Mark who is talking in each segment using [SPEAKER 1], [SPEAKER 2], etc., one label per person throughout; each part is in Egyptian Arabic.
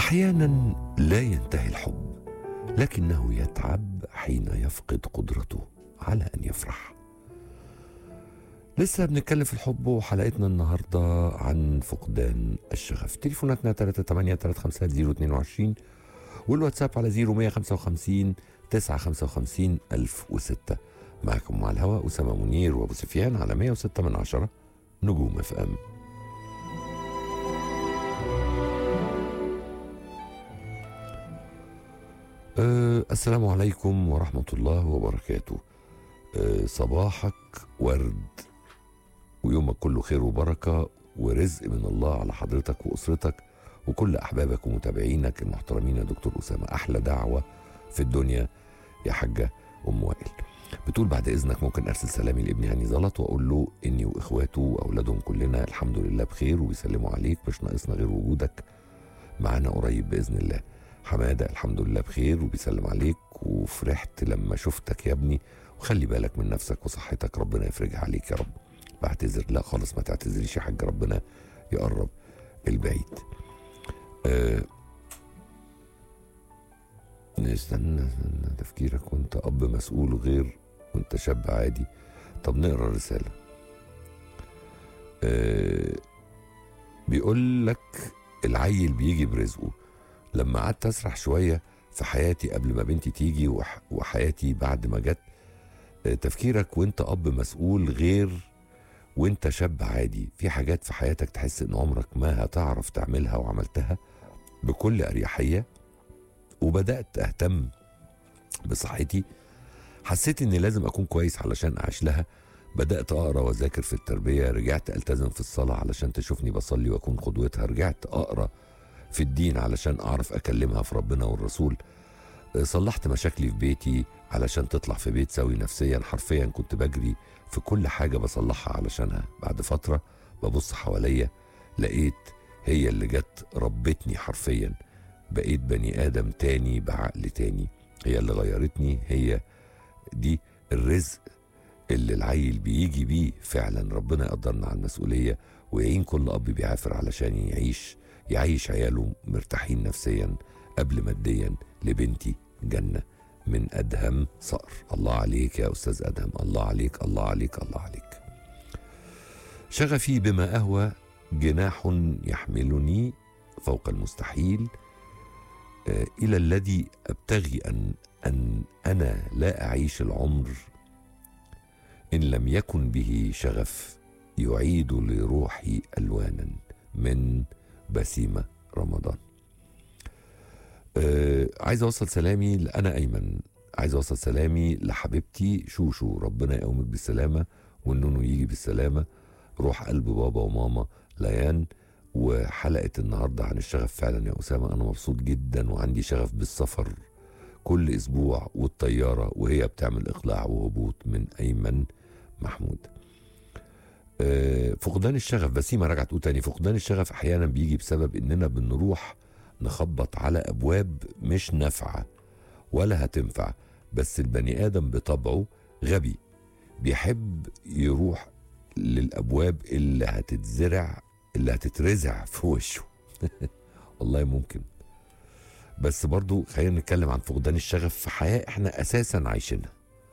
[SPEAKER 1] احيانا لا ينتهي الحب لكنه يتعب حين يفقد قدرته على ان يفرح لسه بنتكلم في الحب وحلقتنا النهارده عن فقدان الشغف تليفوناتنا 383 والواتساب على 0155 955 1006 معكم مع الهواء أسامة منير وأبو سفيان على 106 من عشرة نجوم اف ام أه السلام عليكم ورحمة الله وبركاته أه صباحك ورد ويومك كله خير وبركة ورزق من الله على حضرتك وأسرتك وكل أحبابك ومتابعينك المحترمين يا دكتور أسامة أحلى دعوة في الدنيا يا حاجة أم وائل بتقول بعد إذنك ممكن أرسل سلامي لابني هاني زلط وأقول له إني وإخواته وأولادهم كلنا الحمد لله بخير وبيسلموا عليك مش ناقصنا غير وجودك معانا قريب بإذن الله حمادة الحمد لله بخير وبيسلم عليك وفرحت لما شفتك يا ابني وخلي بالك من نفسك وصحتك ربنا يفرجها عليك يا رب بعتذر لا خالص ما تعتذريش يا حاج ربنا يقرب البعيد أه استنى استنى تفكيرك وانت اب مسؤول غير وانت شاب عادي طب نقرا الرساله أه بيقول لك العيل بيجي برزقه لما قعدت اسرح شويه في حياتي قبل ما بنتي تيجي وح وحياتي بعد ما جت أه تفكيرك وانت اب مسؤول غير وانت شاب عادي في حاجات في حياتك تحس ان عمرك ما هتعرف تعملها وعملتها بكل اريحيه وبدات اهتم بصحتي حسيت اني لازم اكون كويس علشان اعيش لها بدات اقرا واذاكر في التربيه رجعت التزم في الصلاه علشان تشوفني بصلي واكون قدوتها رجعت اقرا في الدين علشان اعرف اكلمها في ربنا والرسول صلحت مشاكلي في بيتي علشان تطلع في بيت سوي نفسيا حرفيا كنت بجري في كل حاجة بصلحها علشانها بعد فترة ببص حواليا لقيت هي اللي جت ربتني حرفيا بقيت بني آدم تاني بعقل تاني هي اللي غيرتني هي دي الرزق اللي العيل بيجي بيه فعلا ربنا يقدرنا على المسؤولية ويعين كل أب بيعافر علشان يعيش يعيش عياله مرتاحين نفسيا قبل ماديا لبنتي جنة من أدهم صقر الله عليك يا أستاذ أدهم الله عليك الله عليك الله عليك شغفي بما أهوى جناح يحملني فوق المستحيل آه إلى الذي أبتغي أن أن أنا لا أعيش العمر إن لم يكن به شغف يعيد لروحي ألوانا من بسيمة رمضان آه عايز اوصل سلامي لانا ايمن عايز اوصل سلامي لحبيبتي شوشو ربنا يقومك بالسلامه والنونو يجي بالسلامه روح قلب بابا وماما ليان وحلقه النهارده عن الشغف فعلا يا اسامه انا مبسوط جدا وعندي شغف بالسفر كل اسبوع والطياره وهي بتعمل اقلاع وهبوط من ايمن محمود آه فقدان الشغف بسيمه رجعت تقول تاني فقدان الشغف احيانا بيجي بسبب اننا بنروح نخبط على ابواب مش نافعه ولا هتنفع بس البني ادم بطبعه غبي بيحب يروح للابواب اللي هتتزرع اللي هتترزع في وشه والله ممكن بس برضو خلينا نتكلم عن فقدان الشغف في حياه احنا اساسا عايشينها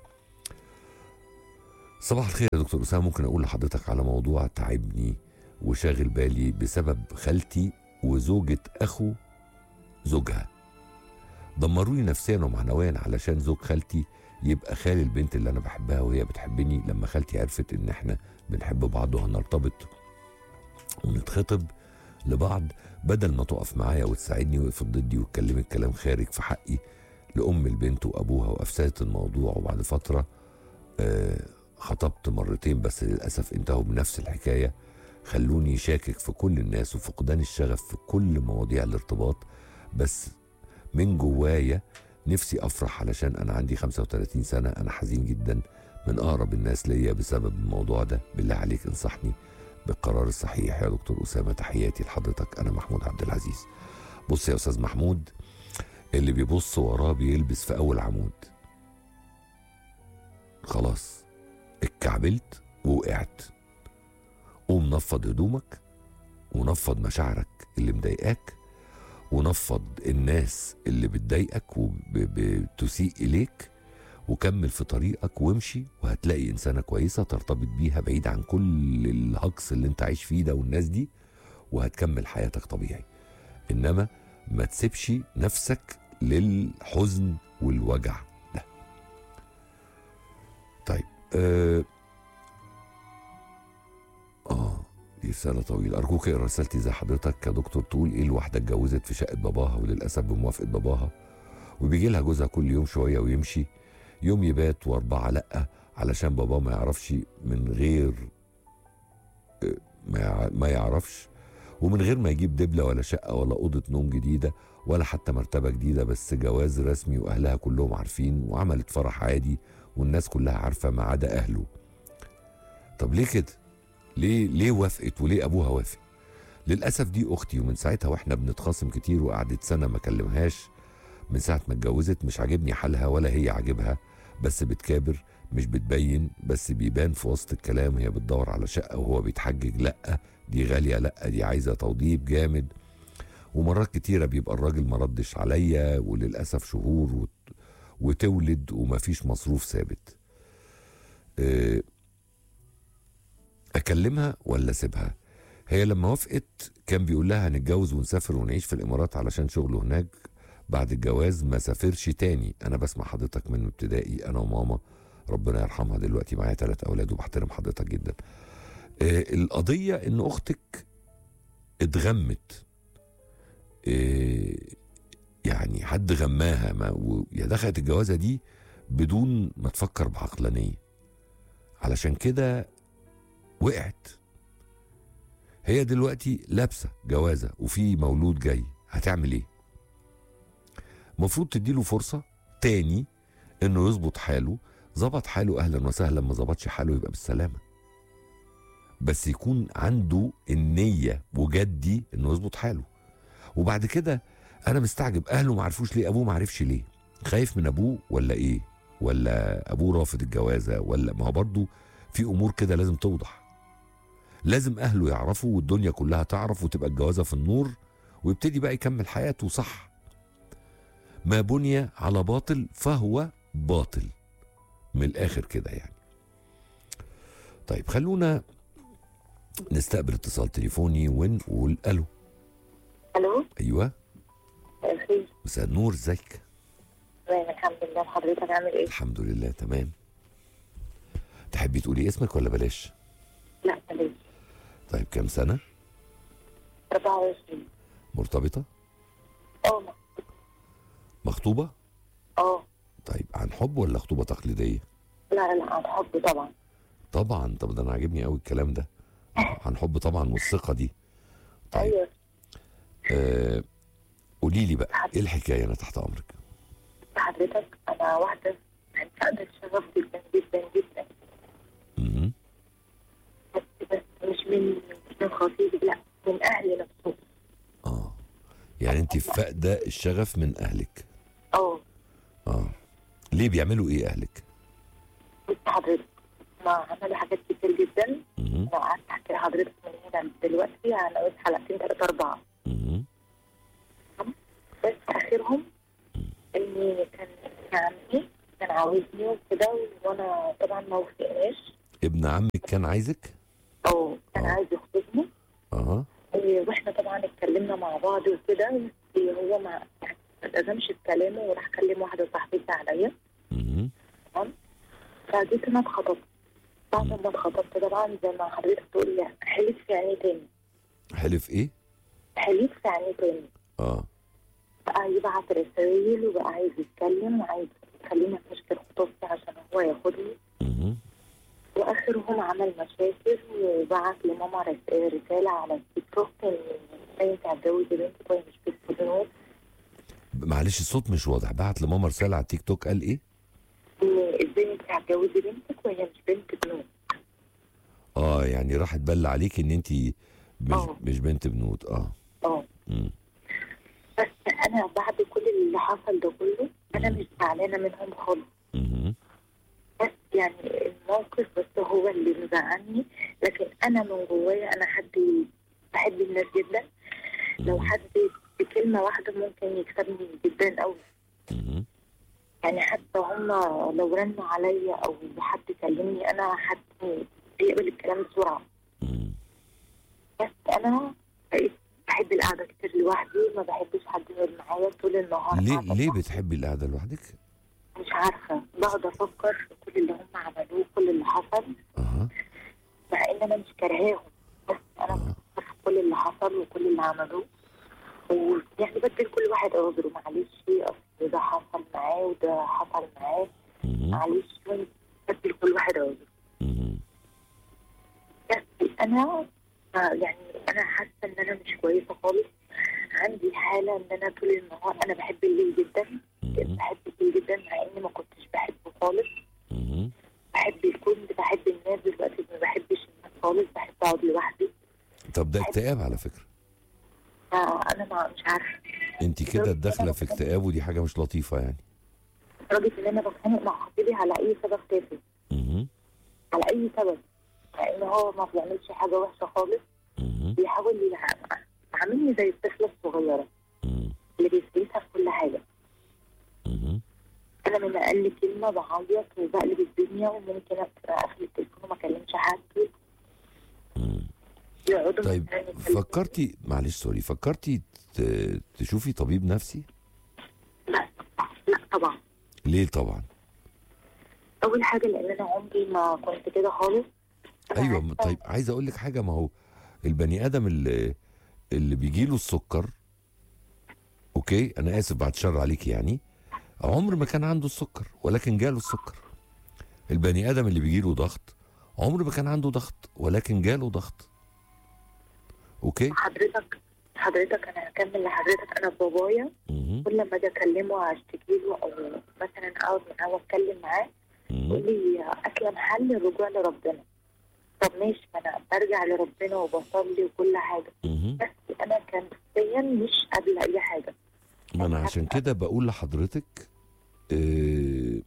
[SPEAKER 1] صباح الخير يا دكتور اسامه ممكن اقول لحضرتك على موضوع تعبني وشاغل بالي بسبب خالتي وزوجة أخو زوجها دمروني نفسيا ومعنويا علشان زوج خالتي يبقى خالي البنت اللي أنا بحبها وهي بتحبني لما خالتي عرفت إن إحنا بنحب بعض وهنرتبط ونتخطب لبعض بدل ما تقف معايا وتساعدني وقفت ضدي واتكلمت كلام خارج في حقي لأم البنت وأبوها وأفسدت الموضوع وبعد فترة آه خطبت مرتين بس للأسف انتهوا بنفس الحكاية خلوني شاكك في كل الناس وفقدان الشغف في كل مواضيع الارتباط بس من جوايا نفسي افرح علشان انا عندي 35 سنه انا حزين جدا من اقرب الناس ليا بسبب الموضوع ده بالله عليك انصحني بالقرار الصحيح يا دكتور اسامه تحياتي لحضرتك انا محمود عبد العزيز بص يا استاذ محمود اللي بيبص وراه بيلبس في اول عمود خلاص اتكعبلت ووقعت قوم نفض هدومك ونفض مشاعرك اللي مضايقاك ونفض الناس اللي بتضايقك وبتسيء اليك وكمل في طريقك وامشي وهتلاقي انسانه كويسه ترتبط بيها بعيد عن كل الهجص اللي انت عايش فيه ده والناس دي وهتكمل حياتك طبيعي انما ما تسيبش نفسك للحزن والوجع ده طيب اه, آه دي رسالة طويلة أرجوك اقرا رسالتي زي حضرتك كدكتور تقول إيه الواحدة اتجوزت في شقة باباها وللأسف بموافقة باباها وبيجي لها جوزها كل يوم شوية ويمشي يوم يبات وأربعة لأ علشان باباه ما يعرفش من غير آه، ما يع- ما يعرفش ومن غير ما يجيب دبلة ولا شقة ولا أوضة نوم جديدة ولا حتى مرتبة جديدة بس جواز رسمي وأهلها كلهم عارفين وعملت فرح عادي والناس كلها عارفة ما عدا أهله طب ليه كده؟ ليه ليه وافقت وليه أبوها وافق؟ للأسف دي أختي ومن ساعتها وإحنا بنتخاصم كتير وقعدت سنة ما كلمهاش من ساعة ما اتجوزت مش عاجبني حالها ولا هي عاجبها بس بتكابر مش بتبين بس بيبان في وسط الكلام هي بتدور على شقة وهو بيتحجج لأ دي غالية لأ دي عايزة توضيب جامد ومرات كتيرة بيبقى الراجل ما ردش عليا وللأسف شهور وت... وتولد ومفيش مصروف ثابت أه، أكلمها ولا أسيبها هي لما وافقت كان بيقول لها هنتجوز ونسافر ونعيش في الإمارات علشان شغله هناك بعد الجواز ما سافرش تاني أنا بسمع حضرتك من ابتدائي أنا وماما ربنا يرحمها دلوقتي معايا ثلاث أولاد وبحترم حضرتك جدا أه، القضية إن أختك اتغمت إيه، يعني حد غماها ما و- يا دخلت الجوازه دي بدون ما تفكر بعقلانيه علشان كده وقعت هي دلوقتي لابسه جوازه وفي مولود جاي هتعمل ايه المفروض تديله فرصه تاني انه يظبط حاله ظبط حاله اهلا وسهلا ما ظبطش حاله يبقى بالسلامه بس يكون عنده النيه وجدي انه يظبط حاله وبعد كده انا مستعجب اهله ما عرفوش ليه ابوه ما عرفش ليه خايف من ابوه ولا ايه ولا ابوه رافض الجوازه ولا ما هو برضه في امور كده لازم توضح لازم اهله يعرفوا والدنيا كلها تعرف وتبقى الجوازه في النور ويبتدي بقى يكمل حياته صح ما بني على باطل فهو باطل من الاخر كده يعني طيب خلونا نستقبل اتصال تليفوني ونقول الو
[SPEAKER 2] الو
[SPEAKER 1] ايوه
[SPEAKER 2] الخير
[SPEAKER 1] مساء النور ازيك
[SPEAKER 2] تمام الحمد لله حضرتك عامل ايه؟
[SPEAKER 1] الحمد لله تمام تحبي تقولي اسمك ولا بلاش
[SPEAKER 2] لا بلاش
[SPEAKER 1] طيب كام سنة
[SPEAKER 2] 24
[SPEAKER 1] مرتبطة
[SPEAKER 2] اه
[SPEAKER 1] مخطوبة
[SPEAKER 2] اه
[SPEAKER 1] طيب عن حب ولا خطوبة تقليدية
[SPEAKER 2] لا لا عن حب طبعا
[SPEAKER 1] طبعا طب ده انا عاجبني قوي الكلام ده عن حب طبعا والثقة دي طيب
[SPEAKER 2] ايوه
[SPEAKER 1] آه قولي لي بقى ايه الحكاية انا تحت امرك
[SPEAKER 2] حضرتك انا واحده فاقدة الشغف جدا جدا جدا
[SPEAKER 1] مهم.
[SPEAKER 2] بس بس مش من مش من خطيبي لا من اهلي نفسهم
[SPEAKER 1] اه يعني انت فاقدة الشغف من اهلك
[SPEAKER 2] اه
[SPEAKER 1] اه ليه بيعملوا ايه اهلك
[SPEAKER 2] بص حضرتك ما عملوا حاجات كتير جدا
[SPEAKER 1] مهم.
[SPEAKER 2] انا قعدت احكي لحضرتك من هنا دلوقتي على قد حلقتين ثلاثه اربعه
[SPEAKER 1] مهم.
[SPEAKER 2] بس اخرهم اني كان ابن عمي كان عاوزني وكده وانا طبعا ما وافقناش
[SPEAKER 1] ابن عمك كان عايزك
[SPEAKER 2] او كان
[SPEAKER 1] آه.
[SPEAKER 2] عايز يخطبني
[SPEAKER 1] اه
[SPEAKER 2] إيه، واحنا طبعا اتكلمنا مع بعض وكده بس هو ما يعني ما التزمش بكلامه وراح كلم واحده صاحبتي عليا
[SPEAKER 1] مهم.
[SPEAKER 2] فجيت انا اتخطبت بعد ما اتخطبت طبعا زي ما حضرتك تقول يعني حلف في عيني تاني
[SPEAKER 1] حلف ايه
[SPEAKER 2] حلف في عيني تاني
[SPEAKER 1] اه
[SPEAKER 2] بقى يبعت رسائل وبقى عايز يتكلم وعايز يخليني افشكل خطوبتي عشان هو ياخدني
[SPEAKER 1] مهم.
[SPEAKER 2] واخرهم عمل مشاكل وبعت لماما رس- رساله على التيك توك ان ازاي انت هتجوزي بنتك وهي مش بنت بنوت
[SPEAKER 1] معلش الصوت مش واضح بعت لماما رسالة على التيك توك قال ايه
[SPEAKER 2] ان ازاي انت هتجوزي بنتك وهي مش بنت بنوت
[SPEAKER 1] اه يعني راح تبلع عليك ان انت مش,
[SPEAKER 2] آه.
[SPEAKER 1] مش بنت بنوت اه
[SPEAKER 2] اه
[SPEAKER 1] مم.
[SPEAKER 2] بس انا بعد كل اللي حصل ده كله انا مش زعلانه منهم خالص
[SPEAKER 1] مهم.
[SPEAKER 2] بس يعني الموقف بس هو اللي مزعلني لكن انا من جوايا انا حد بحب الناس جدا لو
[SPEAKER 1] مم.
[SPEAKER 2] حد بكلمة واحدة ممكن يكسبني جدا أوي
[SPEAKER 1] مهم.
[SPEAKER 2] يعني حتى هم لو رنوا عليا أو حد كلمني أنا حد بيقبل الكلام بسرعة
[SPEAKER 1] مم.
[SPEAKER 2] بس أنا بقيت بحب القعدة كتير لوحدي ما بحبش حد يقعد معايا طول النهار
[SPEAKER 1] ليه
[SPEAKER 2] قاعدة
[SPEAKER 1] ليه
[SPEAKER 2] لوحدي.
[SPEAKER 1] بتحبي القعده لوحدك؟
[SPEAKER 2] مش عارفة بقعد أفكر في كل اللي هم عملوه كل اللي حصل
[SPEAKER 1] اها
[SPEAKER 2] مع إن أنا مش كارهاهم بس أنا
[SPEAKER 1] اه
[SPEAKER 2] بفكر في كل اللي حصل وكل اللي عملوه ويعني بدل كل واحد عذره معلش أصل ده حصل معاه وده حصل معاه
[SPEAKER 1] مهم.
[SPEAKER 2] معلش بدل كل واحد عذره
[SPEAKER 1] مهم.
[SPEAKER 2] بس انا آه، يعني انا حاسه ان انا مش كويسه خالص عندي حاله ان انا طول النهار انا بحب الليل جدا
[SPEAKER 1] مهم.
[SPEAKER 2] بحب الليل جدا مع اني ما كنتش بحبه خالص
[SPEAKER 1] مهم.
[SPEAKER 2] بحب كنت بحب الناس دلوقتي ما بحبش الناس خالص بحب اقعد لوحدي
[SPEAKER 1] طب ده اكتئاب على فكره
[SPEAKER 2] آه، انا ما مش عارفه
[SPEAKER 1] انت كده داخله في اكتئاب ودي حاجه مش لطيفه يعني
[SPEAKER 2] لدرجه ان انا بتخانق مع خطيبي على اي سبب تافه
[SPEAKER 1] مهم.
[SPEAKER 2] على اي سبب مع ان هو ما بيعملش حاجه وحشه خالص
[SPEAKER 1] مهم.
[SPEAKER 2] بيحاول يع- يعاملني زي الطفله الصغيره
[SPEAKER 1] مهم.
[SPEAKER 2] اللي بيسيسها في كل حاجه
[SPEAKER 1] مهم.
[SPEAKER 2] انا من اقل كلمه بعيط وبقلب الدنيا وممكن اقفل التليفون وما اكلمش حد
[SPEAKER 1] مم.
[SPEAKER 2] يقعدوا
[SPEAKER 1] طيب
[SPEAKER 2] مثلاً يتكلموا.
[SPEAKER 1] فكرتي معلش سوري فكرتي ت- تشوفي طبيب نفسي
[SPEAKER 2] لا لا طبعا
[SPEAKER 1] ليه طبعا
[SPEAKER 2] اول حاجه لان انا عمري ما كنت كده خالص أنا
[SPEAKER 1] ايوه
[SPEAKER 2] عارفة
[SPEAKER 1] طيب عايز اقول لك حاجه ما هو البني ادم اللي اللي بيجي له السكر اوكي انا اسف بعد شر عليك يعني عمر ما كان عنده السكر ولكن جاله السكر البني ادم اللي بيجي له ضغط عمر ما كان عنده ضغط ولكن جاله ضغط اوكي
[SPEAKER 2] حضرتك حضرتك انا هكمل لحضرتك انا بابايا
[SPEAKER 1] مهم.
[SPEAKER 2] كل ما اجي اكلمه اشتكي له او مثلا اقعد معاه واتكلم معاه يقول
[SPEAKER 1] مهم.
[SPEAKER 2] لي اسلم حل الرجوع لربنا طب ماشي ما انا برجع لربنا وبصلي وكل حاجه
[SPEAKER 1] مهم.
[SPEAKER 2] بس انا كان نفسيا مش قابله اي حاجه
[SPEAKER 1] ما انا عشان كده بقول لحضرتك اه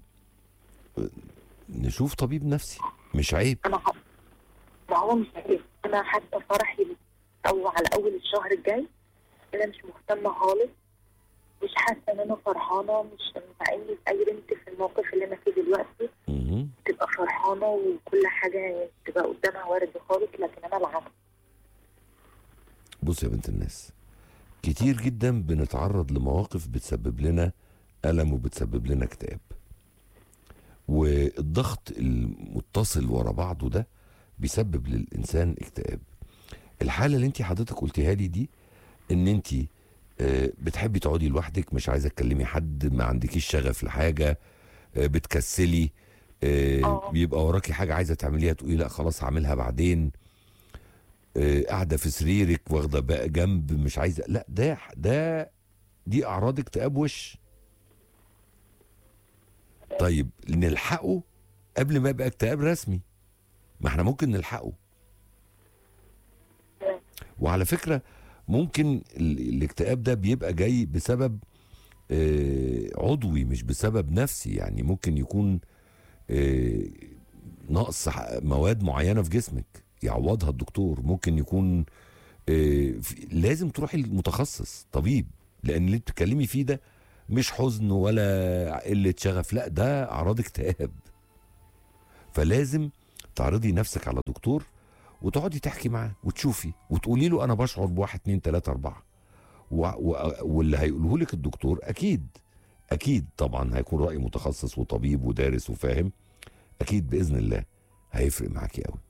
[SPEAKER 1] نشوف طبيب نفسي مش عيب
[SPEAKER 2] انا ح- ما هو مش عارف انا حتى فرحي او على اول الشهر الجاي انا مش مهتمه خالص مش حاسه ان انا فرحانه مش مع اني اي بنت في الموقف اللي انا فيه دلوقتي
[SPEAKER 1] مهم.
[SPEAKER 2] تبقى فرحانه وكل حاجه يعني تبقى قدامها ورد خالص لكن انا العكس
[SPEAKER 1] بص يا بنت الناس كتير جدا بنتعرض لمواقف بتسبب لنا ألم وبتسبب لنا اكتئاب والضغط المتصل ورا بعضه ده بيسبب للإنسان اكتئاب الحالة اللي انت حضرتك قلتيها لي دي ان انت آه، بتحبي تقعدي لوحدك مش عايزة تكلمي حد ما عندكيش شغف لحاجة آه، بتكسلي آه،
[SPEAKER 2] آه.
[SPEAKER 1] بيبقى وراكي حاجة عايزة تعمليها تقولي لا خلاص هعملها بعدين آه، قاعده في سريرك واخده بقى جنب مش عايزه لا ده ده دي اعراض اكتئاب وش طيب نلحقه قبل ما يبقى اكتئاب رسمي ما احنا ممكن نلحقه وعلى فكره ممكن ال- الاكتئاب ده بيبقى جاي بسبب آه، عضوي مش بسبب نفسي يعني ممكن يكون آه، نقص ح- مواد معينه في جسمك يعوضها الدكتور ممكن يكون آه، في- لازم تروحي المتخصص طبيب لان اللي انت بتتكلمي فيه ده مش حزن ولا قله شغف لا ده اعراض اكتئاب فلازم تعرضي نفسك على دكتور وتقعدي تحكي معاه وتشوفي وتقولي له انا بشعر بواحد اتنين تلاته اربعه و... و... واللي هيقوله لك الدكتور اكيد اكيد طبعا هيكون راي متخصص وطبيب ودارس وفاهم اكيد باذن الله هيفرق معاكي قوي